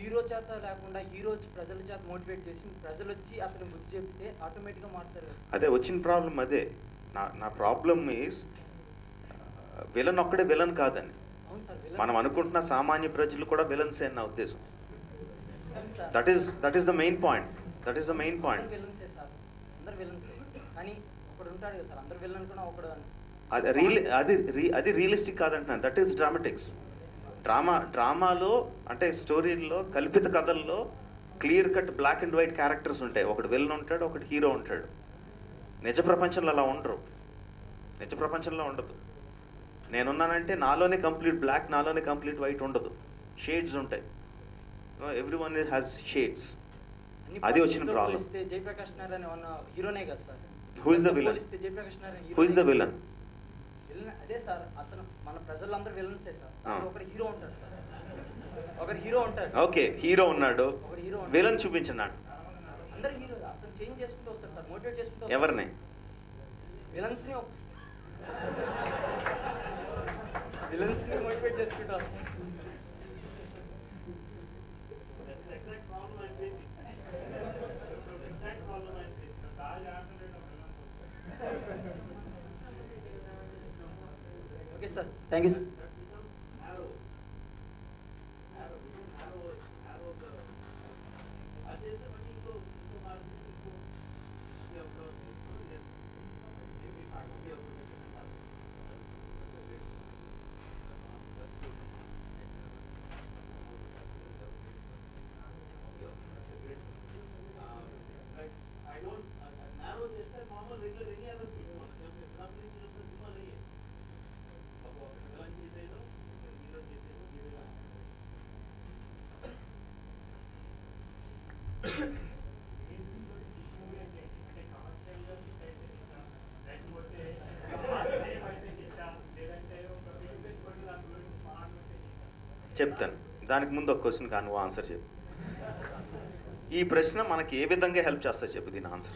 Hero చేత లేకుండా hero వచ్చి ప్రజల చేత మోటివేట్ చేసి ప్రజలు వచ్చి అతను బుద్ధి చెప్తే ఆటోమేటిక్గా మారుతారు కదా సార్. అదే వచ్చిన ప్రాబ్లం అదే నా నా ప్రాబ్లం ఈజ్ విలన్ ఒక్కడే విలన్ కాదని అవును సార్ మనం అనుకుంటున్న సామాన్య ప్రజలు కూడా విలన్సే అని నా ఉద్దేశం అవును sir that is that is the main point that is the main అందరు పాయింట్ విలన్సే సార్ అందరు విలన్సే కానీ ఒకడు ఉంటాడు కదా సార్ అందరు విలన్ కూడా ఒకడు అని అది రియల్ అది రీ- అది రియలిస్టిక్ కాదంటున్నాను దట్ ఈస్ డ్రామాటిక్స్ డ్రామా డ్రామాలో అంటే స్టోరీల్లో కల్పిత కథల్లో clear cut black and white characters ఉంటాయి ఒకడు విలన్ ఉంటాడు ఒకడు హీరో ఉంటాడు నిజ ప్రపంచంలో అలా ఉండరు నిజ ప్రపంచంలో ఉండదు నేనున్నానంటే నాలోనే కంప్లీట్ బ్లాక్ నాలోనే కంప్లీట్ వైట్ ఉండదు షేడ్స్ ఉంటాయి ఎవ్రీ వన్ హ్యాస్ షేడ్స్ అన్ని అది politics వచ్చిన తో problem. పోలిస్తే జయప్రకాష్ నారాయణ ఉన్న హీరోనే కదా సార్ Who is the తో villain? పోలిస్తే Jayaprakash Narayana who is the hero నే విలన్ కదా. విలన్ అదే సార్ అతను మన ప్రజలందరూ విలన్సే సార్ దాంట్లో ఒకడు హీరో ఉంటాడు సార్ ఒకడు హీరో ఉంటాడు ఓకే హీరో ఉన్నాడు ఒకడు హీరో ఉంటాడు. విలన్ చూపించన్నాడు అందరు హీరో అతను చేంజ్ చేసుకుంటూ వస్తారు సార్ మోటివేట్ చేసుకుంటూ ఎవరిని విలన్స్ ని విలన్స్ ని మోటివేట్ చేసుకుంటూ వస్తారు exact problem I'm facing. exact problem I'm facing. దారి ఆడుతుంటే okay sir thank you sir arrow. Arrow. Arrow. Arrow. అది చేస్తే మళ్ళీ ఇంకో ఇంకో మార్గం ఇంకో ఇది ఒక maybe faculty of I don't, narrow చేస్తే మామూలు రెగ్యులర్ ఎనీ అదర్ ఫిల్మ్ మన ఫిల్మ్ గురించి చూసిన సినిమాలు అయ్యే ఒక విలన్ చేసేదో హీరో చేసేదో హీరో చెప్తాను దానికి ముందు ఒక క్వశ్చన్ కాను ఆన్సర్ చెప్పు ఈ ప్రశ్న మనకి ఏ విధంగా హెల్ప్ చేస్తా చెప్పు దీని ఆన్సర్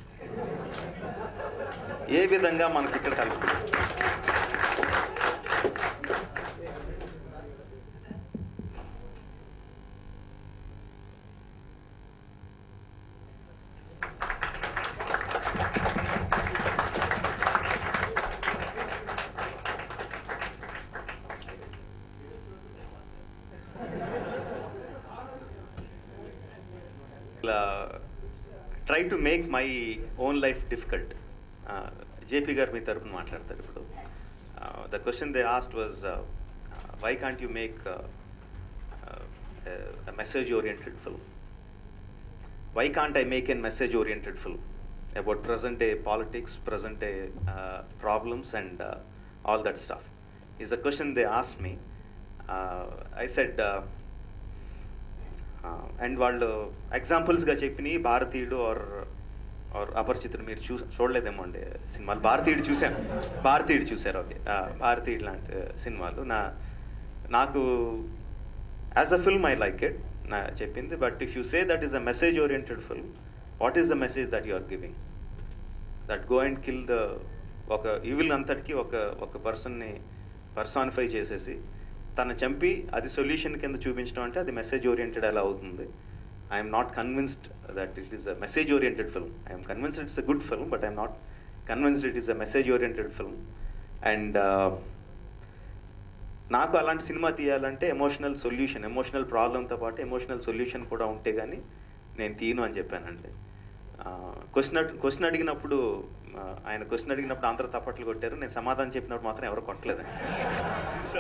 ఏ విధంగా మనకి ఇక్కడ help try to make my own life difficult JP గారు మీ తరపున మాట్లాడతారు ఇప్పుడు the question they asked was why can't you make message oriented film why can't I make an message oriented film about present day politics present day problems and all that stuff is a question they asked me I said and వాళ్ళు ఎగ్జాంపుల్స్గా చెప్పిన భారతీయుడు are are అపరిచితుడు మీరు చూ చూడలేదేమో అండి సినిమాలు భారతీయుడు చూశాను భారతీయుడు చూశారు ఓకే భారతీయుడు లాంటి సినిమాలు నా నాకు as a film I like it నా చెప్పింది but if you say that is a message oriented film what is the message that you are giving that go and kill the ఒక ఈవిల్ అంతటికి ఒక ఒక పర్సన్ని పర్సానిఫై చేసేసి తను చంపి అది సొల్యూషన్ కింద చూపించడం అంటే అది మెసేజ్ ఓరియంటెడ్ ఎలా అవుతుంది I'm not convinced that it is a message oriented film I'm convinced it's a good film but I'm not convinced it is a message oriented film and నాకు అలాంటి సినిమా తీయాలంటే emotional solution emotional ప్రాబ్లంతో పాటు emotional solution కూడా ఉంటే కానీ నేను తీయను అని చెప్పానండి క్వశ్చన్ క్వశ్చన్ అడిగినప్పుడు ఆ, ఆయన క్వశ్చన్ అడిగినప్పుడు అందరూ తప్పట్లు కొట్టారు నేను సమాధానం చెప్పినప్పుడు మాత్రం ఎవరు కొట్టలేదండి సో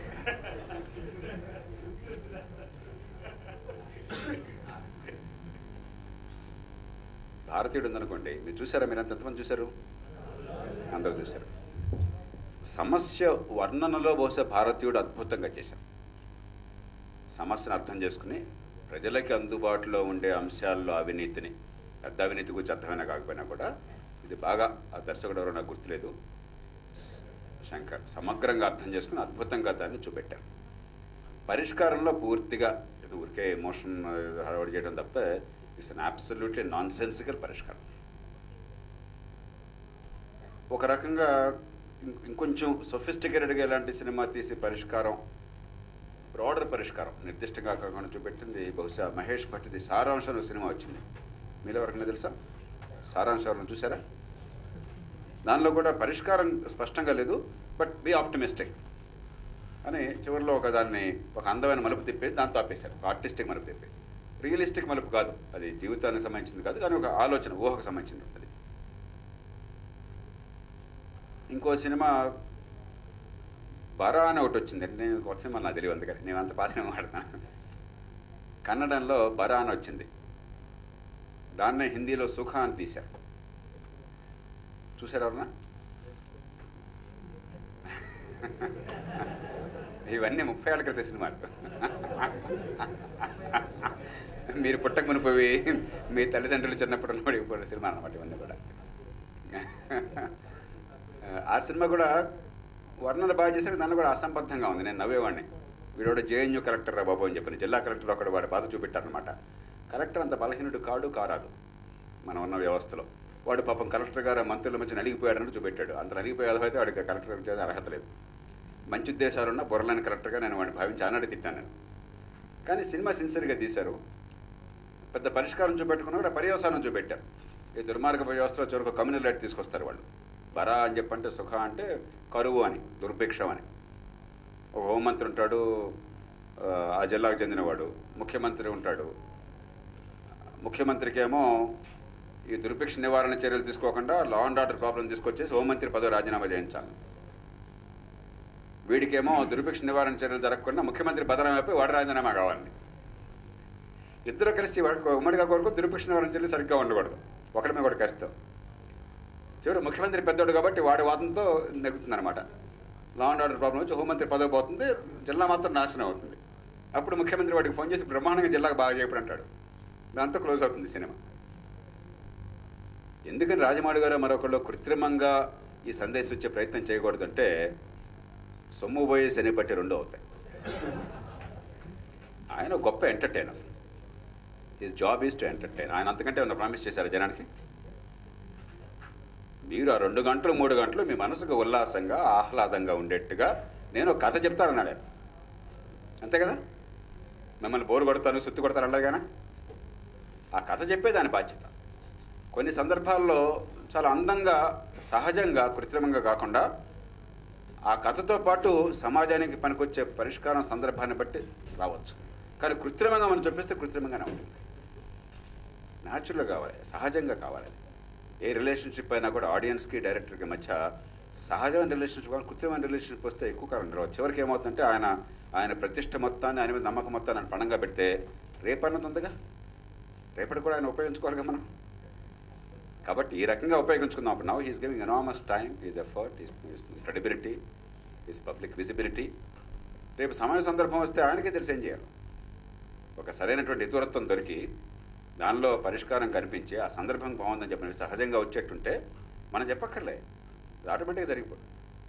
భారతీయుడు ఉందనుకోండి మీరు చూసారా మీరు ఎంతమంది చూశారు అందరూ చూశారు సమస్య వర్ణనలో బహుశా భారతీయుడు అద్భుతంగా చేశారు సమస్యను అర్థం చేసుకుని ప్రజలకి అందుబాటులో ఉండే అంశాల్లో అవినీతిని పెద్ద అవినీతి గురించి అర్థమైనా కాకపోయినా కూడా ఇది బాగా ఆ దర్శకుడు ఎవరో నాకు గుర్తులేదు స్- శంకర్ సమగ్రంగా అర్థం చేసుకుని అద్భుతంగా దాన్ని చూపెట్టారు పరిష్కారంలో పూర్తిగా ఇది ఊరికే ఎమోషన్ హడావడి చేయడం తప్పితే it's an absolutely nonsensical పరిష్కారం ఒక రకంగా ఇం- ఇంకొంచెం సొఫిస్టికేటెడ్గా ఇలాంటి సినిమా తీసి పరిష్కారం బ్రాడర్ పరిష్కారం నిర్దిష్టంగా కాకుండా చూపెట్టింది బహుశా మహేష్ భట్టిది సారాంశం అనే సినిమా వచ్చింది మీలో ఎవరికైనా తెలుసా సారాంశం ఎవరైనా చూసారా దానిలో కూడా పరిష్కారం స్పష్టంగా లేదు బట్ బీ ఆప్టిమిస్టిక్ అని చివరిలో ఒక దాన్ని ఒక అందమైన మలుపు తిప్పేసి దాంతో ఆపేశారు ఒక ఆర్టిస్టిక్ మలుపు తిప్పి రియలిస్టిక్ మలుపు కాదు అది జీవితానికి సంబంధించింది కాదు కానీ ఒక ఆలోచన ఊహకు సంబంధించింది ఉంటుంది ఇంకో సినిమా బరా అని ఒకటి వచ్చింది నేను కొత్త సినిమా నాకు తెలియదు అందుకని నేను అంత పాసిన మాట్లాడుతున్నాను కన్నడంలో బరా అని వచ్చింది దాన్నే హిందీలో సుఖ అని తీశారు చూసారు ఎవరన్నా ఇవన్నీ ముప్పై ఏళ్ళ క్రితం సినిమాలు మీరు పుట్టక మునిపోయి మీ తల్లిదండ్రులు చిన్నప్పుడు ఉన్నప్పుడు ఇప్పుడు సినిమా అనమాట ఇవన్నీ కూడా ఆ సినిమా కూడా వర్ణన బాగా చేశారు దానిలో కూడా అసంబద్ధంగా ఉంది నేను నవ్వేవాడిని వీడు జేఎన్యూ కలెక్టర్ రా బాబు అని చెప్పిన జిల్లా కలెక్టర్ ఒకడు వాడు బాధ చూపెట్టారనమాట కలెక్టర్ అంత బలహీనుడు కాడు కారాదు మనం ఉన్న వ్యవస్థలో వాడు పాపం కలెక్టర్ గారు మంత్రుల మధ్య నలిగిపోయాడని చూపెట్టాడు అంత నలిగిపోయే అయితే వాడికి కలెక్టర్ చేసే అర్హత లేదు మంచి ఉద్దేశాలున్న బుర్రలేని కలెక్టర్గా నేను వాడిని భావించి ఆనాడు తిట్టాను నేను కానీ సినిమా సిన్సియర్గా తీశారు పెద్ద పరిష్కారం చూపెట్టుకున్నా కూడా పర్యవసానం చూపెట్టారు ఈ దుర్మార్గ వ్యవస్థలో చివరికి కమ్యూనల్ లైట్ తీసుకొస్తారు వాళ్ళు బరా అని చెప్పంటే సుఖ అంటే కరువు అని దుర్భిక్షం అని ఒక హోంమంత్రి ఉంటాడు ఆ, ఆ జిల్లాకు చెందినవాడు ముఖ్యమంత్రి ఉంటాడు ముఖ్యమంత్రికి ఏమో ఈ దుర్భిక్ష నివారణ చర్యలు తీసుకోకుండా లా అండ్ ఆర్డర్ ప్రాబ్లం తీసుకొచ్చేసి హోంమంత్రి పదవి రాజీనామా చేయించాలి వీడికేమో దుర్భిక్ష నివారణ చర్యలు జరగకుండా ముఖ్యమంత్రి బదనం అయిపోయి వాడి రాజీనామా కావాలి ఇద్దరు కలిసి వాడు ఉమ్మడిగా కోరుకో దుర్భిక్ష నివారణ చర్యలు సరిగ్గా ఉండకూడదు ఒకరి మీద ఒకటి కస్తాం చివరి ముఖ్యమంత్రి పెద్దోడు కాబట్టి వాడి వాదంతో నెగ్గుతుంది అనమాట లా అండ్ ఆర్డర్ ప్రాబ్లం వచ్చి హోంమంత్రి పదవి పోతుంది జిల్లా మాత్రం నాశనం అవుతుంది అప్పుడు ముఖ్యమంత్రి వాడికి ఫోన్ చేసి బ్రహ్మాండంగా జిల్లాకు బాగా చేయప్పుడు అంటాడు దాంతో క్లోజ్ అవుతుంది సినిమా ఎందుకని రాజమాడు గారు మరొకళ్ళు కృత్రిమంగా ఈ సందేశం ఇచ్చే ప్రయత్నం చేయకూడదంటే సొమ్ము పోయి శని పట్టి రెండు అవుతాయి ఆయన గొప్ప entertainer his job is to entertain ఆయన అంతకంటే ఏమన్నా ప్రామిస్ చేశారు జనానికి మీరు ఆ రెండు గంటలు మూడు గంటలు మీ మనసుకు ఉల్లాసంగా ఆహ్లాదంగా ఉండేట్టుగా నేను ఒక కథ చెప్తానన్నాడు ఆయన అంతే కదా మిమ్మల్ని బోరు కొడతాను సుత్తి కొడతాను అలాగానా ఆ కథ చెప్పే దాని బాధ్యత కొన్ని సందర్భాల్లో చాలా అందంగా సహజంగా కృత్రిమంగా కాకుండా ఆ కథతో పాటు సమాజానికి పనికొచ్చే పరిష్కారం సందర్భాన్ని బట్టి రావచ్చు కానీ కృత్రిమంగా మనం చెప్పేస్తే కృత్రిమంగానే ఉంటుంది న్యాచురల్గా కావాలి సహజంగా కావాలి ఏ రిలేషన్షిప్ అయినా కూడా ఆడియన్స్కి డైరెక్టర్కి మధ్య సహజమైన రిలేషన్షిప్ కావాలి కృత్రిమైన రిలేషన్షిప్ వస్తే ఎక్కువ కాలం నిలవచ్చు చివరికి ఏమవుతుందంటే ఆయన ఆయన ప్రతిష్ట మొత్తాన్ని ఆయన మీద నమ్మకం మొత్తాన్ని ఆయన పణంగా పెడితే రేపన్నది ఉందిగా రేపటి కూడా ఆయన ఉపయోగించుకోవాలిగా మనం కాబట్టి ఈ రకంగా ఉపయోగించుకుందాం అప్పుడు now he's giving enormous time he's effort he's credibility he's public visibility రేపు సమయ సందర్భం వస్తే ఆయనకే తెలిసి ఏం చేయాలి ఒక సరైనటువంటి ఇతరత్వం దొరికి దానిలో పరిష్కారం కనిపించి ఆ సందర్భం బాగుందని చెప్పిన సహజంగా వచ్చేట్టుంటే మనం చెప్పక్కర్లే అది ఆటోమేటిక్గా జరిగిపోతుంది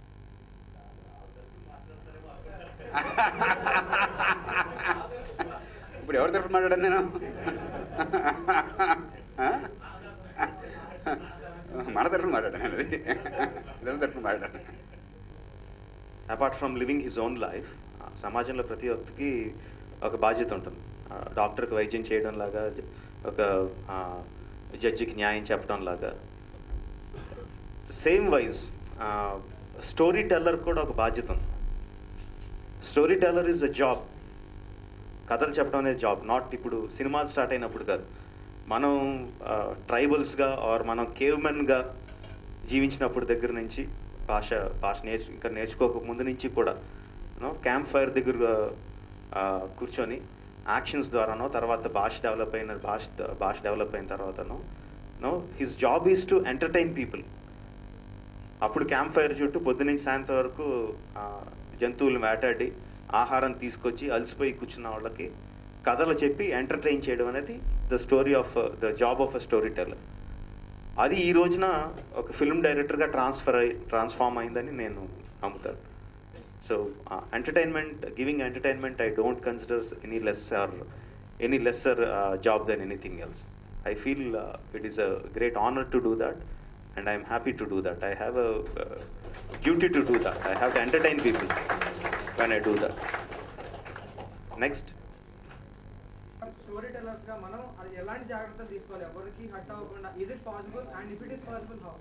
ఇప్పుడు ఎవరి తరఫున మాట్లాడాను నేను ఆ? మన తరఫున మాట్లాడాను నేను అది ఇద్దరి తరఫున మాట్లాడాను apart from living his own life సమాజంలో ప్రతి ఒక్కరికి ఒక బాధ్యత ఉంటుంది ఆ, డాక్టర్కి వైద్యం చేయడం లాగా జ- ఒక ఆ, జడ్జికి న్యాయం చెప్పడం లాగా సేమ్ వైజ్ స్టోరీ టెల్లర్ కూడా ఒక బాధ్యత ఉంది storyteller is a job కథలు చెప్పడం అనేది జాబ్ నాట్ ఇప్పుడు సినిమాలు స్టార్ట్ అయినప్పుడు కాదు మనం ట్రైబల్స్గా ఆర్ మనం కేవ్మెన్గా జీవించినప్పుడు దగ్గర నుంచి భాష భాష నేర్చు ఇంకా నేర్చుకోక ముందు నుంచి కూడా నో క్యాంప్ ఫైర్ దగ్గర ఆ, కూర్చొని యాక్షన్స్ ద్వారానో తర్వాత భాష డెవలప్ అయిన భాష భాష డెవలప్ అయిన తర్వాతనో no his job is to entertain people అప్పుడు క్యాంప్ ఫైర్ చుట్టూ పొద్దునుంచి సాయంత్రం వరకు ఆ, జంతువులు వేటాడి ఆహారం తీసుకొచ్చి అలసిపోయి కూర్చున్న వాళ్ళకి కథలు చెప్పి ఎంటర్టైన్ చేయడం అనేది the story of the job of a storyteller అది ఈ రోజున ఒక ఫిల్మ్ డైరెక్టర్గా ట్రాన్స్ఫర్ అయి ట్రాన్స్ఫార్మ్ అయిందని నేను నమ్ముతాను so entertainment giving entertainment I don't considers any less or any lesser job than anything else I feel it is a great honour to do that and I'm happy to do that. I have a uh, duty to do that. I have to entertain people when I do that. Next storytellers గా మనం అది ఎలాంటి జాగ్రత్తలు తీసుకోవాలి ఎవరికి hurt అవ్వకుండా is it possible and if it is possible how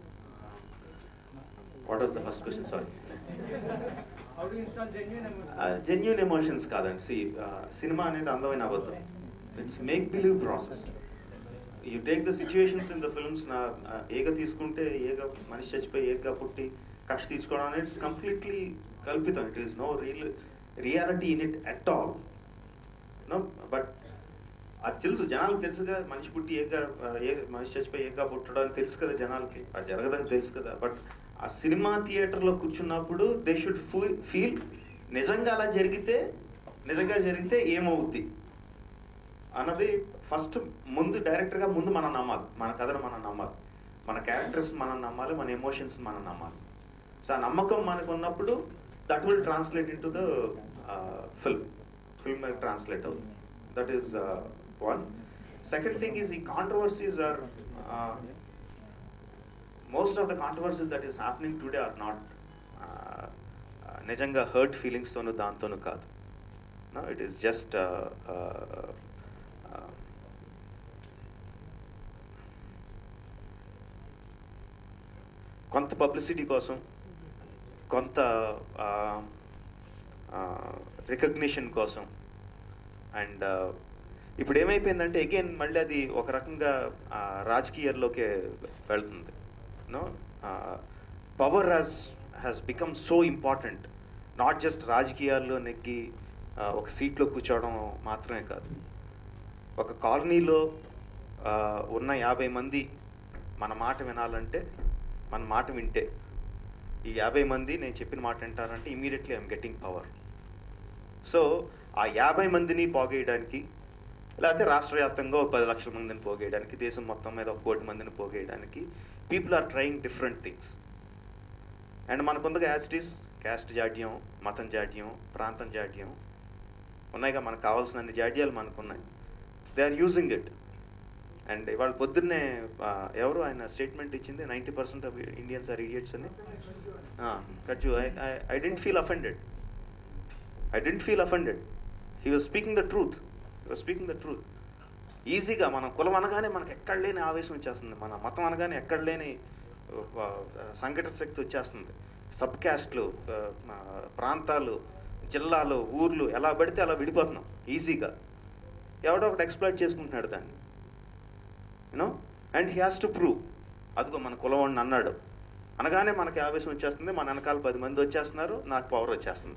what was the first question sorry how do install genuine emotion genuine emotions కాదండి సి సినిమా అనేది అందమైన అబద్ధం it's make believe process you take the situations in the films నా ఆ, ఏగ తీసుకుంటే ఏగ మనిషి చచ్చిపోయి ఏగ పుట్టి కక్ష తీసుకోవడం అనేది ఇట్స్ కంప్లీట్లీ కల్పితం it is no real reality in it at all no but అది తెలుసు జనాలకు తెలుసుగా మనిషి పుట్టి ఏక ఏ మనిషి చచ్చిపోయి ఏక పుట్టడం అని తెలుసు కదా జనాలకి అది జరగదని తెలుసు కదా బట్ ఆ సినిమా థియేటర్లో కూర్చున్నప్పుడు దే షుడ్ ఫీల్ నిజంగా అలా జరిగితే నిజంగా జరిగితే ఏమవుద్ది అన్నది ఫస్ట్ ముందు డైరెక్టర్గా ముందు మనం నమ్మాలి మన కథను మనం నమ్మాలి మన క్యారెక్టర్స్ మనం నమ్మాలి మన ఎమోషన్స్ మనం నమ్మాలి సో ఆ నమ్మకం మనకు ఉన్నప్పుడు that will translate into the film film translate అవుతుంది that is one second thing is ఈ controversies are most of the controversies that is happening today are not నిజంగా హర్ట్ ఫీలింగ్స్తోనూ దాంతోనూ కాదు ఇట్ ఈస్ జస్ట్ కొంత publicity కోసం కొంత recognition కోసం అండ్ ఇప్పుడు ఏమైపోయిందంటే అగైన్ మళ్ళీ అది ఒక రకంగా ఆ, రాజకీయాల్లోకే వెళ్తుంది no power has has become so important not just రాజకీయాల్లో నెగ్గి ఆ, ఒక సీట్లో కూర్చోవడం మాత్రమే కాదు ఒక కాలనీలో ఆ, ఉన్న యాభై మంది మన మాట వినాలంటే మన మాట వింటే ఈ యాభై మంది నేను చెప్పిన మాట వింటారంటే immediately I'm getting power so ఆ యాభై మందిని పోగేయడానికి లేకపోతే రాష్ట్ర వ్యాప్తంగా ఒక పది లక్షల మందిని పోగేయడానికి దేశం మొత్తం మీద ఒక కోటి మందిని పోగేయడానికి people are trying different things and మనకుందగా యాజ్ ఇట్ ఈస్ క్యాస్ట్ జాడ్యం మతం జాడ్యం ప్రాంతం జాడ్యం ఉన్నాయిగా మనకు కావాల్సిన అన్ని జాడ్యాలు మనకు ఉన్నాయి they are using it and ఇవాళ పొద్దున్నే ఆ, ఎవరు ఆయన స్టేట్మెంట్ ఇచ్చింది ninety percent of Indians are idiots అని కచ్చు I didn't feel offended I didn't feel offended he was speaking the truth he was speaking the truth ఈజీగా మనం కులం అనగానే మనకు ఎక్కడ లేని ఆవేశం వచ్చేస్తుంది మన మతం అనగానే ఎక్కడ లేని ఆ, సంఘటన శక్తి వచ్చేస్తుంది సబ్ క్యాస్ట్లు ఆ, ఆ, ప్రాంతాలు జిల్లాలు ఊర్లు ఎలా పడితే అలా విడిపోతున్నాం ఈజీగా ఎవడో ఒకటి ఎక్స్ప్లోర్ చేసుకుంటున్నాడు దాన్ని you know and he has to prove అదిగో మన కులవాడిని అన్నాడు అనగానే మనకి ఆవేశం వచ్చేస్తుంది మన వెనకాల పది మంది వచ్చేస్తున్నారు నాకు పవర్ వచ్చేస్తుంది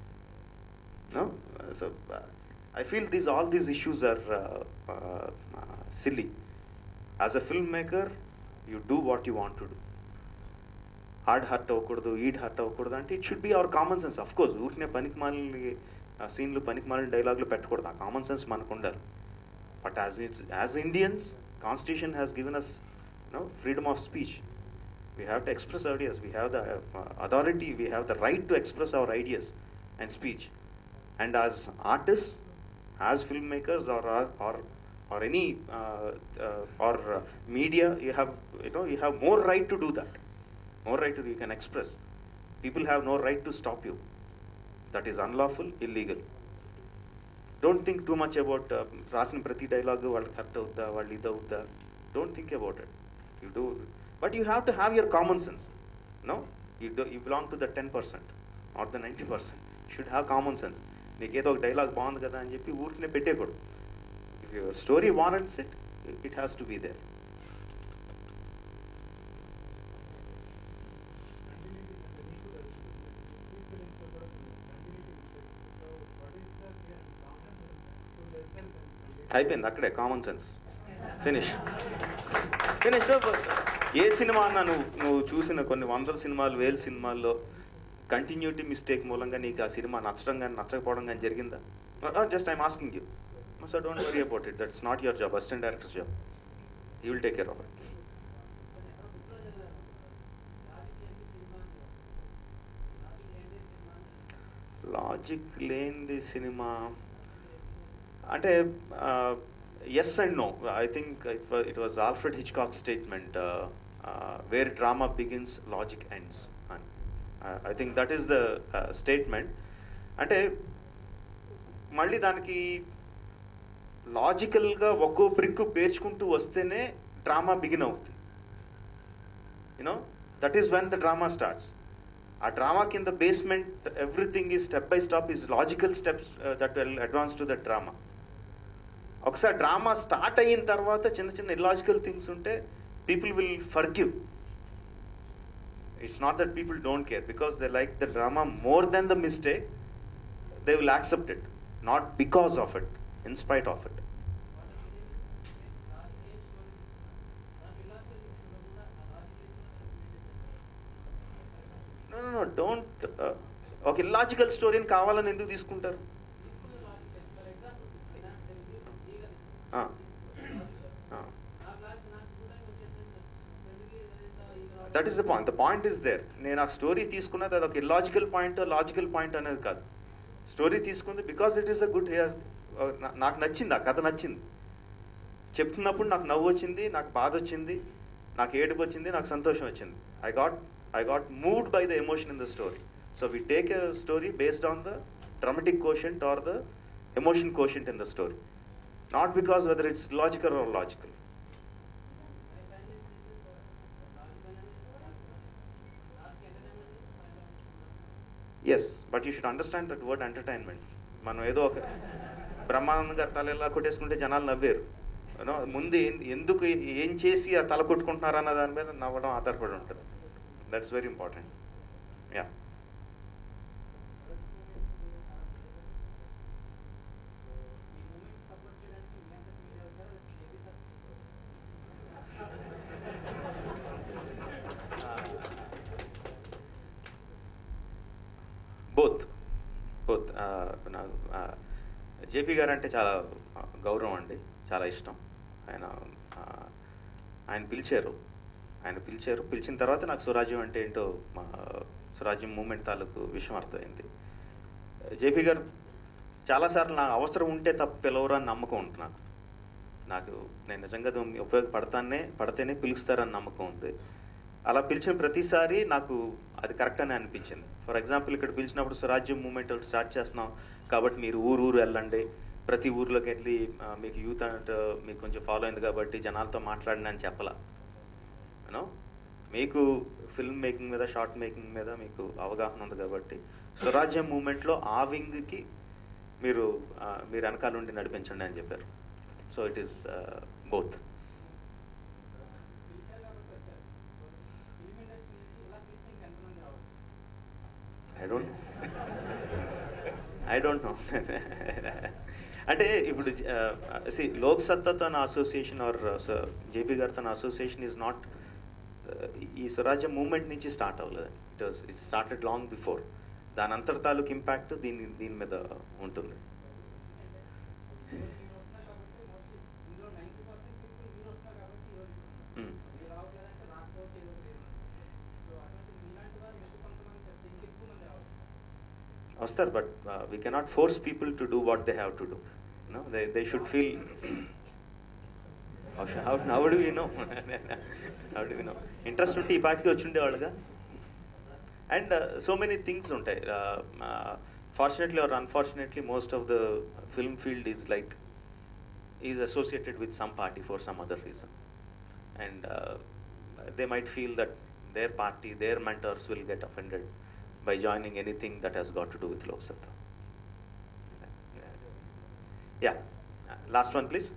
no so uh, i feel these all these issues are uh, uh, uh, silly as a filmmaker you do what you want to do hard hurt అవ్వకూడదు ఈడ్ హర్ట్ అవ్వకూడదు అంటే it should be our common sense of course ఊరినే పనికి మాలిన సీన్లు పనికి మాలిన డైలాగులు పెట్టకూడదు ఆ కామన్ సెన్స్ మనకు ఉండాలి but as it's as Indians constitution has given us no freedom of speech we have to express ideas we have the uh, authority we have the right to express our ideas and speech and as artists as filmmakers or or or any uh, uh, or uh, media you have you know you have more right to do that more right to you can express people have no right to stop you that is unlawful illegal don't think too much about రాసిన ప్రతి dialogue వాళ్ళకి hurt అవుద్దా వాళ్ళు ఇది అవుద్దా don't think about it you do but you have to have your common sense no you do you belong to the ten percent not the ninety percent should have common sense నీకు ఏదో ఒక dialogue బాగుంది కదా అని చెప్పి ఊరికనే పెట్టేయకూడదు if your story warrants it it has to be there అయిపోయింది అక్కడే కామన్ సెన్స్ ఫినిష్ ఫినిష్ ఏ సినిమా అన్నా నువ్వు నువ్వు చూసిన కొన్ని వందల సినిమాలు వేల సినిమాల్లో కంటిన్యూటీ మిస్టేక్ మూలంగా నీకు ఆ సినిమా నచ్చడం కానీ నచ్చకపోవడం కానీ జరిగిందా just I'm asking you so don't worry about it that's not your job assistant director's job you will take care of it logic లేనిది సినిమా అంటే yes and no I think it was Alfred Hitchcock statement where drama begins logic ends అని I think that is the statement అంటే మళ్ళీ దానికి లాజికల్గా ఒక్కో brick పేర్చుకుంటూ వస్తేనే డ్రామా బిగిన్ అవుతుంది you know that is when the drama starts ఆ డ్రామా కింద basement everything is step by stop is logical steps that will advance to the drama ఒకసారి డ్రామా స్టార్ట్ అయిన తర్వాత చిన్న చిన్న ఇలాజికల్ థింగ్స్ ఉంటే people will forgive it's not that people don't care because they like the drama more than the mistake they will accept it not because of it in spite of it no no don't ఒక illogical స్టోరీని కావాలని ఎందుకు తీసుకుంటారు ఆ. ఆ. That is the point the point is there నేను ఆ story తీసుకున్నది అది ఒక ఇల్లాజికల్ పాయింట్ లాజికల్ పాయింట్ అనేది కాదు స్టోరీ తీసుకుంది because it is a good నాకు నచ్చింది ఆ కథ నచ్చింది చెప్తున్నప్పుడు నాకు నవ్వు వచ్చింది నాకు బాధ వచ్చింది నాకు ఏడుపు వచ్చింది నాకు సంతోషం వచ్చింది I got I got moved by the emotion in the story so we take a story based on the dramatic quotient or the emotion quotient in the story not because whether it's logical or logical yes but you should understand that word entertainment మనం ఏదో ఒక బ్రహ్మానందం గారి తల ఎలా కొట్టేసుకుంటే జనాలు నవ్వారు you know ముందు ఏం- ఎందుకు ఏం చేసి ఆ తల కొట్టుకుంటున్నారు అన్న దాని మీద నవ్వడం ఆధారపడి ఉంటుంది that's very important yeah both both నాకు జేపీ గారు అంటే చాలా ఆ, గౌరవం అండి చాలా ఇష్టం ఆయన ఆ, ఆయన పిలిచారు ఆయన పిలిచారు పిలిచిన తర్వాత నాకు స్వరాజ్యం అంటే ఏంటో మా స్వరాజ్యం మూమెంట్ తాలూకు విషయం అర్థమైంది జేపీ గారు చాలాసార్లు నా అవసరం ఉంటే తప్ప పిలవరు అని నమ్మకం ఉంటుంది నాకు నాకు నేను నిజంగా దీన్ని ఉపయోగపడతానే పడితేనే పిలుస్తారని నమ్మకం ఉంది అలా పిలిచిన ప్రతిసారి నాకు అది కరెక్ట్ అని అనిపించింది ఫర్ ఎగ్జాంపుల్ ఇక్కడ పిలిచినప్పుడు స్వరాజ్యం మూమెంట్ ఒకటి స్టార్ట్ చేస్తున్నాం కాబట్టి మీరు ఊరు ఊరు వెళ్ళండి ప్రతి ఊర్లోకి వెళ్ళి ఆ, మీకు యూత్ అంటే మీకు కొంచెం ఫాలో అయింది కాబట్టి జనాలతో మాట్లాడిన అని చెప్పలా యూనో మీకు ఫిల్మ్ మేకింగ్ మీద షార్ట్ మేకింగ్ మీద మీకు అవగాహన ఉంది కాబట్టి స్వరాజ్యం మూమెంట్లో ఆ వింగ్కి మీరు ఆ, మీరు వెనకాల నుండి నడిపించండి అని చెప్పారు so it is both I don't I don't know అంటే ఇప్పుడు సి లోక్ సత్తా తన అసోసియేషన్ ఆర్ జేపీ గారు తన అసోసియేషన్ ఈజ్ నాట్ ఈ స్వరాజ్య మూమెంట్ నుంచి స్టార్ట్ అవ్వలేదు it was it started long before దాని అంతర్ తాలూకు ఇంపాక్ట్ దీని దీని మీద ఉంటుంది Hmm. వస్తారు but we cannot force people to do what they have to do no they they should feel how how do you know how do you know interest ఉంటే ఈ పాటికి వచ్చి ఉండేవాళ్ళుగా అండ్ సో మెనీ థింగ్స్ ఉంటాయి fortunately or unfortunately most of the film field is like is associated with some party for some other reason and uh, they might feel that their party, their mentors will get offended by joining anything that has got to do with Lok Sabha. Yeah, Uh, last one, please.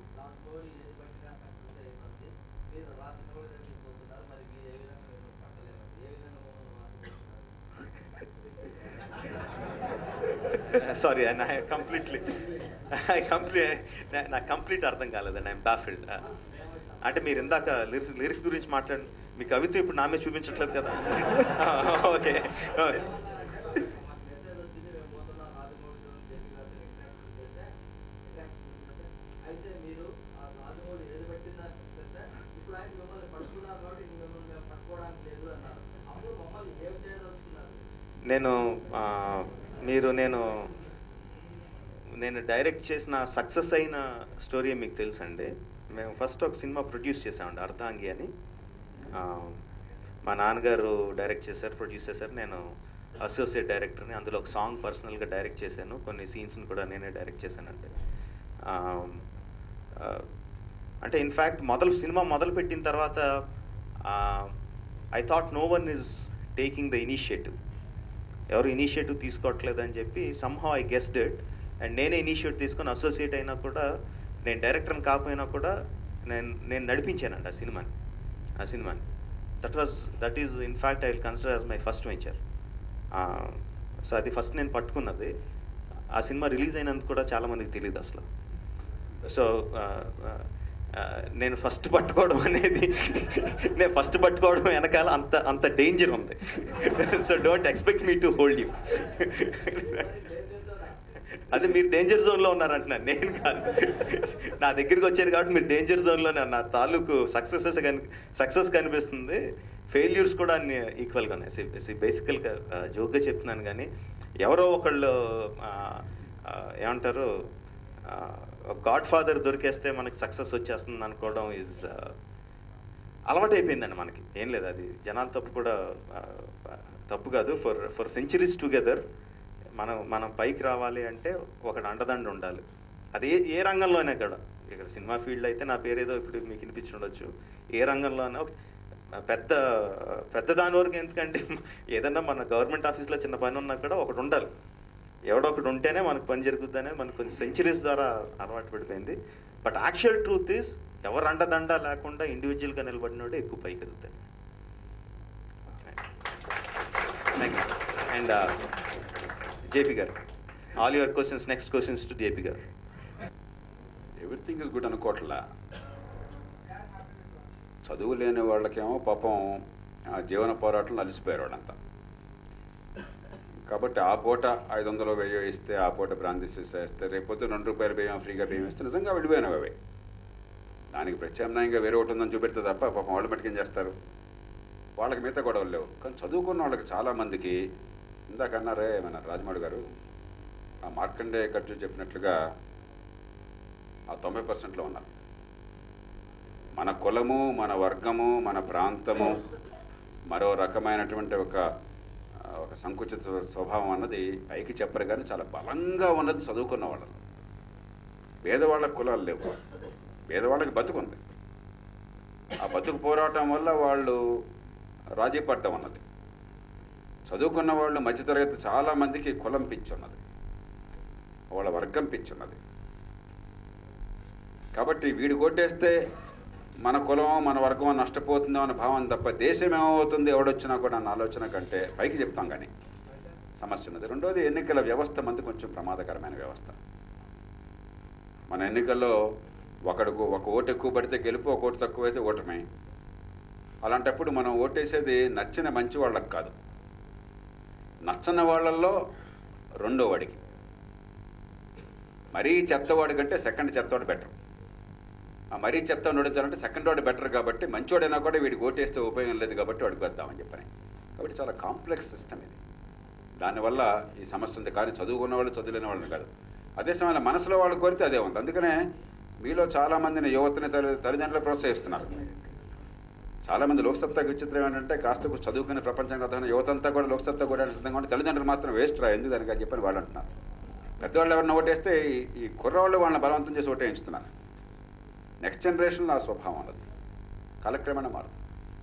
Sorry నా completely I complete నా complete అర్థం కాలేదండి I'm బాఫిల్డ్ అంటే మీరు ఇందాక lyrics lyrics గురించి మాట్లాడి మీ కవిత ఇప్పుడు నా మీద చూపించట్లేదు కదా ఓకే అయితే మీరు ఆ రాజమౌళి ఏది పెట్టినా సక్సెస్ ఇప్పుడు ఆయన మిమ్మల్ని పట్టుకున్నారు కాబట్టి ఇంక మిమ్మల్ని మేము పట్టుకోవడానికి లేదు అన్నారు అప్పుడు మమ్మల్ని ఏం చేయదలుచుకున్నారు నేను ఆ, మీరు నేను నేను డైరెక్ట్ చేసిన సక్సెస్ అయిన స్టోరీ మీకు తెలుసండి మేము ఫస్ట్ ఒక సినిమా ప్రొడ్యూస్ చేసామండి అర్ధాంగి అని ఆ, మా నాన్నగారు డైరెక్ట్ చేశారు ప్రొడ్యూస్ చేశారు నేను అసోసియేట్ డైరెక్టర్ని అందులో ఒక సాంగ్ పర్సనల్గా డైరెక్ట్ చేశాను కొన్ని సీన్స్ని కూడా నేనే డైరెక్ట్ చేశానండి ఆ, ఆ, అంటే ఇన్ఫ్యాక్ట్ మొదలు సినిమా మొదలు పెట్టిన తర్వాత I thought no one is taking the initiative ఎవరు ఇనిషియేటివ్ తీసుకోవట్లేదని చెప్పి somehow I guessed it and నేనే ఇనిషియేటివ్ తీసుకొని అసోసియేట్ అయినా కూడా నేను డైరెక్టర్ని కాకపోయినా కూడా నేను నేను నడిపించానండి ఆ సినిమాని ఆ సినిమాని that was that is in fact I will consider as my first venture so అది ఫస్ట్ నేను పట్టుకున్నది ఆ సినిమా రిలీజ్ అయినందుకు కూడా చాలామందికి తెలియదు అసలు సో నేను ఫస్ట్ పట్టుకోవడం అనేది నేను ఫస్ట్ పట్టుకోవడం వెనకాల అంత అంత డేంజర్ ఉంది so don't expect me to hold you అదే మీరు డేంజర్ జోన్లో ఉన్నారంటున్నాను నేను కాదు నా దగ్గరికి వచ్చారు కాబట్టి మీరు డేంజర్ జోన్లోనే నా తాలూకు సక్సెసెస్ కని సక్సెస్ కనిపిస్తుంది ఫెయిల్యూర్స్ కూడా అన్ని ఈక్వల్గా ఉన్నాయి బేసికల్గా జోక్గా చెప్తున్నాను కానీ ఎవరో ఒకళ్ళు ఆ, ఆ, ఏమంటారు గాడ్ ఫాదర్ దొరికేస్తే మనకి సక్సెస్ వచ్చేస్తుంది అనుకోవడం ఈజ్ అలవాటు అయిపోయిందండి మనకి ఏం లేదు అది జనాల తప్పు కూడా ఆ, తప్పు కాదు ఫర్ ఫర్ సెంచరీస్ టుగెదర్ మనం మనం పైకి రావాలి అంటే ఒకటి అండదండ ఉండాలి అది ఏ ఏ రంగంలోనే కూడా ఇక్కడ సినిమా ఫీల్డ్ అయితే నా పేరు ఏదో ఇప్పుడు మీకు వినిపించి ఉండొచ్చు ఏ రంగంలోనే ఒక పెద్ద పెద్ద దాని వరకు ఎందుకంటే ఏదన్నా మన గవర్నమెంట్ ఆఫీస్లో చిన్న పని ఉన్నా కూడా ఒకటి ఉండాలి ఎవడో ఒకటి ఉంటేనే మనకు పని జరుగుతుంది అనేది మనకు కొన్ని సెంచరీస్ ద్వారా అలవాటు పడిపోయింది బట్ యాక్చువల్ ట్రూత్ ఈస్ ఎవరు అండదండ లేకుండా ఇండివిజువల్గా నిలబడినోడే ఎక్కువ పైకి ఎదుగుతాయి థ్యాంక్ యూ అండ్ జేపీ గారు all your questions next questions to JP గారు ఎవ్రీథింగ్ ఇస్ గుడ్ అనుకోవట్లా చదువు లేని వాళ్ళకేమో పాపం ఆ జీవన పోరాటంలో అలసిపోయారు వాళ్ళంతా కాబట్టి ఆ పూట ఐదు వందలు వెయ్యి ఇస్తే ఆ పూట బ్రాంతి వేస్తే రేపొద్దు రెండు రూపాయలు బియ్యం ఫ్రీగా బియ్యం ఇస్తే నిజంగా వెళ్ళిపోయినవి అవి దానికి ప్రత్యామ్నాయంగా వేరే ఒకటి ఉందని చూపెడితే తప్ప పాపం వాళ్ళు మటుకేం చేస్తారు వాళ్ళకి మిగతా గొడవలు లేవు కానీ చదువుకున్న వాళ్ళకి చాలామందికి ఇందాక అన్నారే మన రాజమాడు గారు ఆ మార్కండే ఖర్చు చెప్పినట్లుగా ఆ తొంభై పర్సెంట్లో ఉన్నారు మన కులము మన వర్గము మన ప్రాంతము మరో రకమైనటువంటి ఒక ఆ, ఒక సంకుచిత స్వభావం అన్నది పైకి చెప్పరు కానీ చాలా బలంగా ఉన్నది చదువుకున్న వాళ్ళలో పేదవాళ్ళకి కులాలు లేవు పేదవాళ్ళకి బతుకుంది ఆ బతుకు పోరాటం వల్ల వాళ్ళు రాజీ పడ్డం ఉన్నది చదువుకున్న వాళ్ళు మధ్యతరగతి చాలా మందికి కులం పిచ్చున్నది వాళ్ళ వర్గం పిచ్చున్నది కాబట్టి వీడు కొట్టేస్తే మన కులం మన వర్గం నష్టపోతుందో అనే భావం తప్ప దేశం ఏమవుతుంది ఎవడొచ్చినా కూడా అన్న ఆలోచన కంటే పైకి చెప్తాం కానీ సమస్య ఉన్నది రెండోది ఎన్నికల వ్యవస్థ మంది కొంచెం ప్రమాదకరమైన వ్యవస్థ మన ఎన్నికల్లో ఒకడుకు ఒక ఓటు ఎక్కువ పడితే గెలుపు ఒక ఓటు తక్కువైతే ఓటమే అలాంటప్పుడు మనం ఓటేసేది నచ్చిన మంచి వాళ్ళకి కాదు నచ్చని వాళ్ళల్లో రెండో వాడికి మరీ చెత్తవాడి కంటే సెకండ్ చెత్తవాడు బెటర్ ఆ మరీ చెత్త నడిచాలంటే సెకండ్ వాడు బెటర్ కాబట్టి మంచివాడైనా కూడా వీడికి ఓటేస్తే ఉపయోగం లేదు కాబట్టి వాడికి వద్దామని చెప్పని కాబట్టి చాలా కాంప్లెక్స్ సిస్టమ్ ఇది దానివల్ల ఈ సమస్య ఉంది కానీ చదువుకున్న వాళ్ళు చదువులేని వాళ్ళు కాదు అదే సమయంలో మనసులో వాళ్ళు కోరితే అదే ఉంది అందుకనే మీలో చాలామందిని యువతని తల్లి తల్లిదండ్రులు ప్రోత్సహిస్తున్నారు చాలామంది లోక్సత్తాకి విచిత్రం ఏంటంటే కాస్త కొంచెం చదువుకునే ప్రపంచంగా అర్థమైన యువతంతా కూడా లోక్సత్తా కూడా సిద్ధంగా ఉంటే తల్లిదండ్రులు మాత్రం వేస్ట్ రా ఎందుకు దానికి అని చెప్పని వాళ్ళు అంటున్నారు పెద్దవాళ్ళు ఎవరిని ఓటేస్తే ఈ- ఈ కుర్రవాళ్ళు వాళ్ళని బలవంతం చేసి ఓటేయించుతున్నారు నెక్స్ట్ జనరేషన్లో ఆ స్వభావం అన్నది కాలక్రమేణా మారుతుంది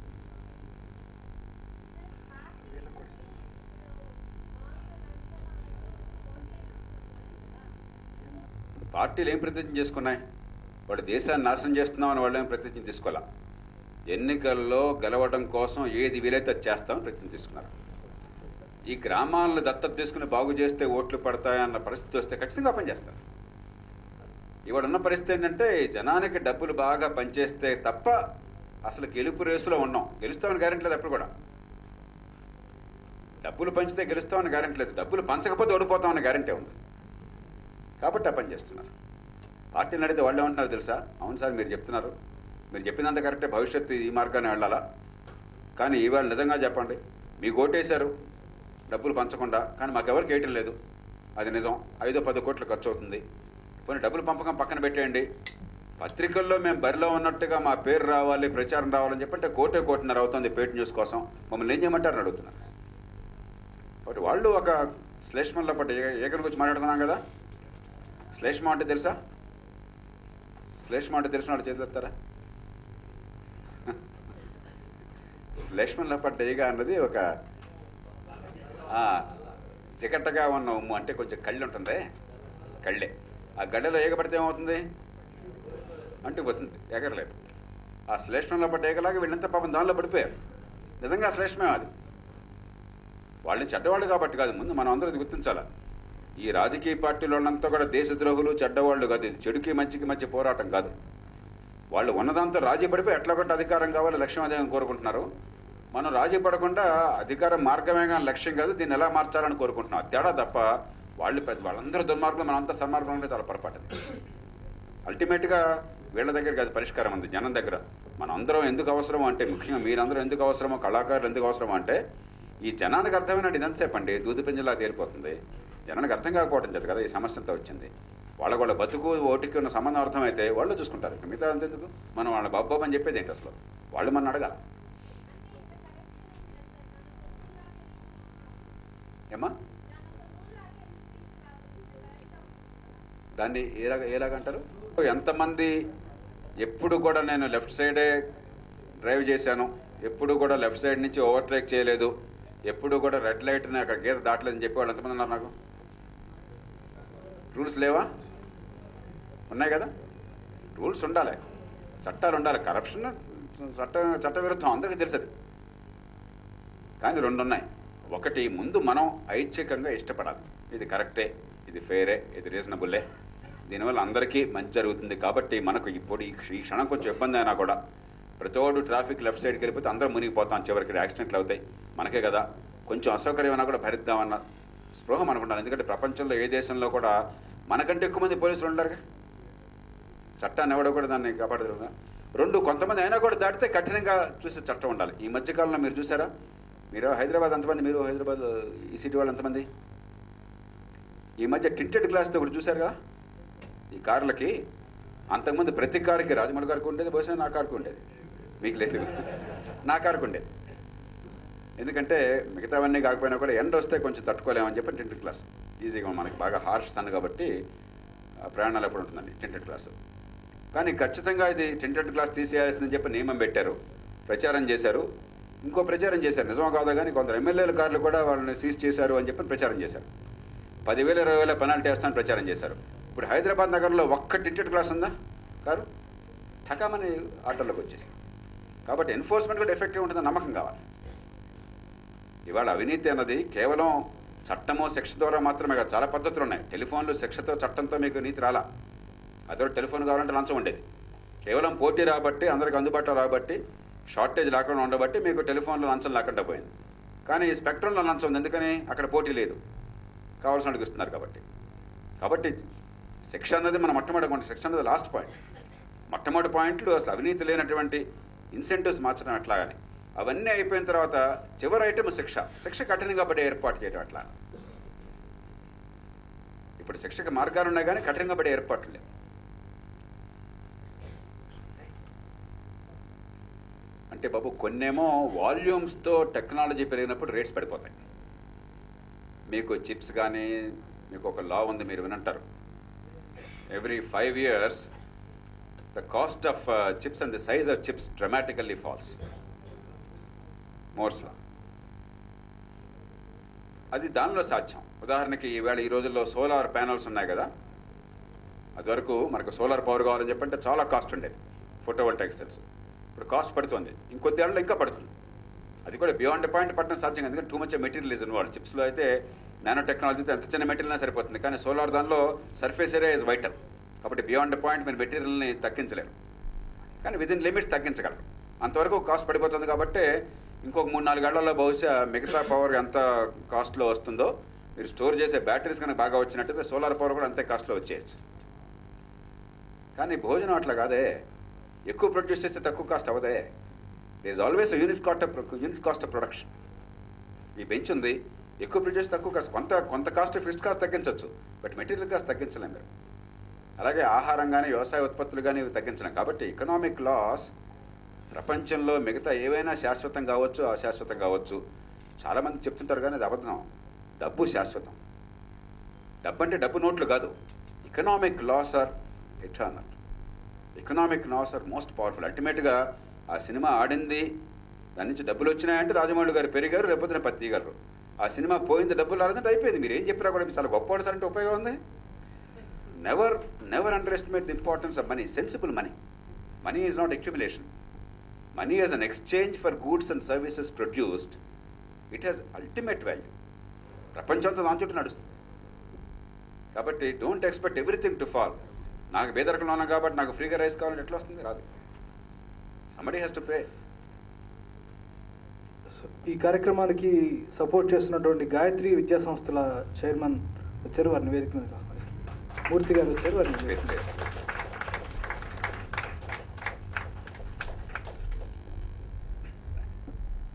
పార్టీలు ఏం ప్రతిజ్ఞ చేసుకున్నాయి వాళ్ళు దేశాన్ని నాశనం చేస్తున్నామని వాళ్ళు ఏం ప్రతిజ్ఞ తీసుకోవాలా ఎన్నికల్లో గెలవడం కోసం ఏది వీలైతే అది చేస్తామని ప్రతిజ్ఞ తీసుకున్నారు ఈ గ్రామాలను దత్తత తీసుకుని బాగు చేస్తే ఓట్లు పడతాయన్న పరిస్థితి వస్తే ఖచ్చితంగా పనిచేస్తారు ఇవాళ ఉన్న పరిస్థితి ఏంటంటే జనానికి డబ్బులు బాగా పనిచేస్తే తప్ప అసలు గెలుపు రేసులో ఉన్నాం గెలుస్తామని గ్యారెంటీ లేదు ఎప్పుడు కూడా డబ్బులు పంచితే గెలుస్తామని గ్యారెంటీ లేదు డబ్బులు పంచకపోతే ఓడిపోతామని గ్యారెంటీ ఉంది కాబట్టి ఆ పని చేస్తున్నారు పార్టీని అడిగితే వాళ్ళు ఏమంటున్నారు తెలుసా అవును సార్ మీరు చెప్తున్నారు మీరు చెప్పినంత కరెక్టే భవిష్యత్తు ఈ మార్గాన్ని వెళ్ళాలా కానీ ఈవేళ నిజంగా చెప్పండి మీకు ఓటేశారు డబ్బులు పంచకుండా కానీ మాకెవరికి వేయటం లేదు అది నిజం ఐదో పది కోట్లు ఖర్చు అవుతుంది పోనీ డబ్బులు పంపకం పక్కన పెట్టేయండి పత్రికల్లో మేము బరిలో ఉన్నట్టుగా మా పేరు రావాలి ప్రచారం రావాలని చెప్పంటే కోటే కోటిన్నర అవుతుంది పేట్ న్యూస్ కోసం మమ్మల్ని ఏం చేయమంటారని అడుగుతున్నారు కాబట్టి వాళ్ళు ఒక శ్లేష్మంలో పట్టి ఏకని గురించి మాట్లాడుకున్నాం కదా శ్లేష్మ అంటే తెలుసా శ్లేష్మ అంటే తెలిసిన వాళ్ళు చేతులు ఎత్తారా శ్లేష్మంలో పడ్డ ఈగ అన్నది ఒక ఆ, చికట్టగా ఉన్న ఉమ్ము అంటే కొంచెం కళ్ళు ఉంటుంది కళ్ళే ఆ గడ్డలో ఈగ పడితే ఏమవుతుంది అంటుకుపోతుంది ఎగరలేదు ఆ శ్లేష్మంలో పడ్డ ఈగలాగా వీళ్ళంతా పాపం దానిలో పడిపోయారు నిజంగా శ్లేష్మే అది వాళ్ళని చెడ్డవాళ్ళు కాబట్టి కాదు ముందు మనం అందరూ ఇది గుర్తించాలి ఈ రాజకీయ పార్టీల వాళ్ళంతా కూడా దేశద్రోహులు చెడ్డవాళ్ళు కాదు ఇది చెడుకి మంచికి మధ్య పోరాటం కాదు వాళ్ళు ఉన్నదాంతో రాజీ పడిపోయి ఎట్లా కొట్టి అధికారం కావాలి లక్ష్యం అదే కోరుకుంటున్నారు మనం రాజీ పడకుండా అధికారం మార్గమే కానీ లక్ష్యం కాదు దీన్ని ఎలా మార్చాలని కోరుకుంటున్నాం అది తేడా తప్ప వాళ్ళు పెద్ద వాళ్ళందరూ దుర్మార్గులు మనంతా సన్మార్గం ఉంటే చాలా పొరపాటు అల్టిమేట్గా వీళ్ళ దగ్గర కాదు పరిష్కారం ఉంది జనం దగ్గర మనం అందరం ఎందుకు అవసరం అంటే ముఖ్యంగా మీరందరూ ఎందుకు అవసరమో కళాకారులు ఎందుకు అవసరం అంటే ఈ జనానికి అర్థమైనట్టు ఇదంతసేపు అండి దూది పింజలా తేలిపోతుంది జనానికి అర్థం కాకపోవడం చేత కదా ఈ సమస్య అంతా వచ్చింది వాళ్ళ వాళ్ళ బతుకు ఓటికి ఉన్న సంబంధం అర్థమైతే వాళ్ళు చూసుకుంటారు ఇక మిగతా అంతెందుకు మనం వాళ్ళ బాబాబు అని చెప్పేది ఏంటి అసలు వాళ్ళు మన అడగాల ఏమ్మా దాన్ని ఏ రక ఏ రకంగా అంటారు ఎంతమంది ఎప్పుడు కూడా నేను లెఫ్ట్ సైడే డ్రైవ్ చేశాను ఎప్పుడు కూడా లెఫ్ట్ సైడ్ నుంచి ఓవర్టేక్ చేయలేదు ఎప్పుడు కూడా రెడ్ లైట్ని అక్కడ గీత దాటలేదని చెప్పేవాళ్ళు ఎంతమంది ఉన్నారు నాకు రూల్స్ లేవా ఉన్నాయి కదా రూల్స్ ఉండాలి చట్టాలు ఉండాలి కరప్షన్ చట్ట చట్ట విరుద్ధం అందరికీ తెలుసది కానీ రెండు ఉన్నాయి ఒకటి ముందు మనం ఐచ్ఛికంగా ఇష్టపడాలి ఇది కరెక్టే ఇది ఫేరే ఇది రీజనబుల్లే దీనివల్ల అందరికీ మంచి జరుగుతుంది కాబట్టి మనకు ఇప్పుడు ఈ క్ష- ఈ క్షణం కొంచెం ఇబ్బంది అయినా కూడా ప్రతివాడు ట్రాఫిక్ లెఫ్ట్ సైడ్కి వెళ్ళిపోతే అందరం మునిగిపోతాం చివరికి యాక్సిడెంట్లు అవుతాయి మనకే కదా కొంచెం అసౌకర్యమైనా కూడా భరిద్దామన్న స్పృహ మనకుండాలి ఎందుకంటే ప్రపంచంలో ఏ దేశంలో కూడా మనకంటే ఎక్కువ మంది పోలీసులు ఉండరుగా చట్టాన్ని ఎవడో కూడా దాన్ని కాపాడదు రెండు కొంతమంది అయినా కూడా దాటితే కఠినంగా చూసే చట్టం ఉండాలి ఈ మధ్యకాలంలో మీరు చూసారా మీరు హైదరాబాద్ ఎంతమంది మీరు హైదరాబాద్ ఈ సిటీ వాళ్ళు ఎంతమంది ఈ మధ్య టింటెడ్ గ్లాస్తో ఒకటి చూసారుగా ఈ కార్లకి అంతకుముందు ప్రతి కారుకి రాజమౌళి గారికి ఉండేది బహుశా నా కారుకి ఉండేది మీకు లేదు నా కారుకి ఉండేది ఎందుకంటే మిగతావన్నీ కాకపోయినా కూడా ఎండ వస్తే కొంచెం తట్టుకోలేమని చెప్పి టెంటెడ్ క్లాస్ ఈజీగా మనకి బాగా హార్ష్ సన్ కాబట్టి ఆ, ప్రయాణాలు ఎప్పుడు ఉంటుందండి టెంటెడ్ క్లాస్ కానీ ఖచ్చితంగా ఇది టెంటెడ్ క్లాస్ తీసేయాల్సిందని చెప్పి నియమం పెట్టారు ప్రచారం చేశారు ఇంకో ప్రచారం చేశారు నిజమో కాదా కానీ కొందరు ఎమ్మెల్యేల కార్లు కూడా వాళ్ళని సీజ్ చేశారు అని చెప్పి ప్రచారం చేశారు పదివేల ఇరవై వేల పెనాల్టీ వేస్తామని ప్రచారం చేశారు ఇప్పుడు హైదరాబాద్ నగరంలో ఒక్క టింటెడ్ క్లాస్ ఉందా కారు ఠకామని ఆటోలోకి వచ్చేసింది కాబట్టి ఎన్ఫోర్స్మెంట్ కూడా ఎఫెక్టివ్ ఉంటుందని నమ్మకం కావాలి ఇవాళ అవినీతి అన్నది కేవలం చట్టమో శిక్ష ద్వారా మాత్రమే కాదు చాలా పద్ధతులు ఉన్నాయి టెలిఫోన్లు శిక్షతో చట్టంతో మీకు నీతి రాలా అదో టెలిఫోన్ కావాలంటే లంచం ఉండేది కేవలం పోటీ రాబట్టి అందరికి అందుబాటులో రాబట్టి షార్టేజ్ లేకుండా ఉండబట్టి మీకు టెలిఫోన్లో లంచం లేకుండా పోయింది కానీ ఈ స్పెక్ట్రంలో లంచం ఉంది ఎందుకని అక్కడ పోటీ లేదు కావాల్సిన వాళ్ళకి ఇస్తున్నారు కాబట్టి కాబట్టి శిక్ష అన్నది మన మొట్టమొదటి శిక్ష అన్నది లాస్ట్ పాయింట్ మొట్టమొదటి పాయింట్లు అసలు అవినీతి లేనటువంటి ఇన్సెంటివ్స్ మార్చడం ఎట్లాగని అవన్నీ అయిపోయిన తర్వాత చివరి ఐటమ్ శిక్ష శిక్ష కఠినంగా పడే ఏర్పాటు చేయడం అట్లా ఇప్పుడు శిక్షకు మార్గాలు ఉన్నాయి కానీ కఠినంగా పడే ఏర్పాట్లు లేవు అంటే బాబు కొన్నేమో వాల్యూమ్స్తో టెక్నాలజీ పెరిగినప్పుడు రేట్స్ పడిపోతాయి మీకు చిప్స్ కానీ మీకు ఒక లా ఉంది మీరు వినంటారు every five years the cost of chips and the size of chips dramatically falls Moore's law అది దానిలో సాధ్యం ఉదాహరణకి ఈవేళ ఈ రోజుల్లో సోలార్ ప్యానల్స్ ఉన్నాయి కదా అది వరకు మనకు సోలార్ పవర్ కావాలని చెప్పంటే చాలా కాస్ట్ ఉండేది ఫోటోవోల్టాయిక్ సెల్స్ ఇప్పుడు కాస్ట్ పడుతుంది ఇంకొద్ది ఏళ్ళలో ఇంకా పడుతుంది అది కూడా బియాండ్ పాయింట్ పట్టడం సాధ్యం కాదు. ఎందుకంటే too much material is involve చిప్స్లో అయితే నానో టెక్నాలజీతో ఎంత చిన్న మెటీరియల్ సరిపోతుంది కానీ సోలార్ దానిలో సర్ఫేస్ ఏరియా ఇస్ వైటల్ కాబట్టి బియాండ్ పాయింట్ మీరు మెటీరియల్ని తగ్గించలేరు కానీ విదిన్ లిమిట్స్ తగ్గించగలరు అంతవరకు కాస్ట్ పడిపోతుంది కాబట్టి ఇంకొక మూడు నాలుగు ఏళ్లలో బహుశా మిగతా పవర్ ఎంత కాస్ట్లో వస్తుందో మీరు స్టోర్ చేసే బ్యాటరీస్ కనుక బాగా వచ్చినట్టయితే సోలార్ పవర్ కూడా అంతే కాస్ట్లో వచ్చేయచ్చు కానీ భోజనం అట్లా కాదే ఎక్కువ ప్రొడ్యూస్ చేస్తే తక్కువ కాస్ట్ అవ్వదే they is always unit cost unit cost of production ఈ బెంచ్ ఉంది ఎక్కువ ప్రొడ్యూస్ తక్కువ కాస్ట్ కొంత కొంత కాస్ట్ ఫిక్స్డ్ కాస్ట్ తగ్గించవచ్చు బట్ మెటీరియల్ కాస్ట్ తగ్గించలేం మీరు అలాగే ఆహారం కానీ వ్యవసాయ ఉత్పత్తులు కానీ ఇవి తగ్గించలేం కాబట్టి ఎకనామిక్ లాస్ ప్రపంచంలో మిగతా ఏవైనా శాశ్వతం కావచ్చు అశాశ్వతం కావచ్చు చాలామంది చెప్తుంటారు కానీ అది అబద్ధం డబ్బు శాశ్వతం డబ్బు అంటే డబ్బు నోట్లు కాదు economic laws or eternal economic laws or most powerful అల్టిమేట్గా ఆ సినిమా ఆడింది దాని నుంచి డబ్బులు వచ్చినాయంటే రాజమౌళి గారు పెరిగారు రేపొద్దున పత్తి తీయగలరు ఆ సినిమా పోయింది డబ్బులు రాలేదంటే అయిపోయింది మీరు ఏం చెప్పినా కూడా మీరు చాలా గొప్పవాడు సార్ అంటే ఉపయోగం ఉంది never never underestimate the importance of money sensible money money is not accumulation money as an exchange for goods and services produced it has ultimate value ప్రపంచంతో దాని చుట్టూ నడుస్తుంది కాబట్టి don't expect everything to fall నాకు బేదరకంలో ఉన్నాను కాబట్టి నాకు ఫ్రీగా రైస్ కావాలంటే ఎట్లా వస్తుంది రాదు సమడీ హ్యాస్ టు పే ఈ కార్యక్రమానికి సపోర్ట్ చేస్తున్నటువంటి గాయత్రి విద్యా సంస్థల చైర్మన్ వచ్చారు వారిని వేదిక మీద ఆహ్వానిస్తున్నాను. మూర్తి గారు వచ్చారు వారిని వేదిక మీద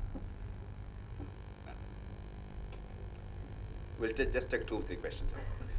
We'll ta- just take two, three questions.